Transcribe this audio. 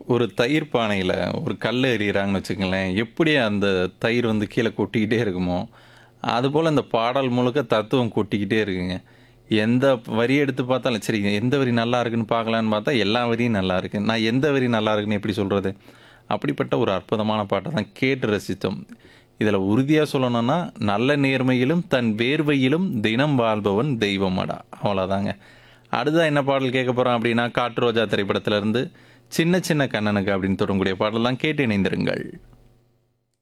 ஒரு தயிர் பானையில ஒரு கல் எறிகிறாங்கன்னு வச்சுக்கங்களேன், எப்படி அந்த தயிர் வந்து கீழ கொட்டிக்கிட்டே இருக்குமோ, அதுபோல இந்த பாடல் முழுக்க தத்துவம் கொட்டிக்கிட்டே இருக்குங்க. எந்த வரி எடுத்து பார்த்தாலும், சரி எந்த வரி நல்லா இருக்குன்னு பார்க்கலான்னு பார்த்தா, எல்லா வரியும் நல்லா இருக்கு. நான் எந்த வரி நல்லா இருக்குன்னு எப்படி சொல்றது? அப்படிப்பட்ட ஒரு அற்புதமான பாட்ட தான் கேட்டு ரசித்தோம். இதில உறுதியா சொல்லணும்னா, நல்ல நேர்மையிலும், தன் வேர்வையிலும் தினம் வாழ்பவன் தெய்வமடா! அவ்வளோதாங்க. அடுத்ததா என்ன பாடல் கேட்க போறோம் அப்படின்னா, காட்டு ரோஜா திரைப்படத்திலிருந்து, சின்ன சின்ன கண்ணனுக்கு அப்படின்னு தொடங்கக்கூடிய பாடல் தான் கேட்டு இணைந்திருங்கள்.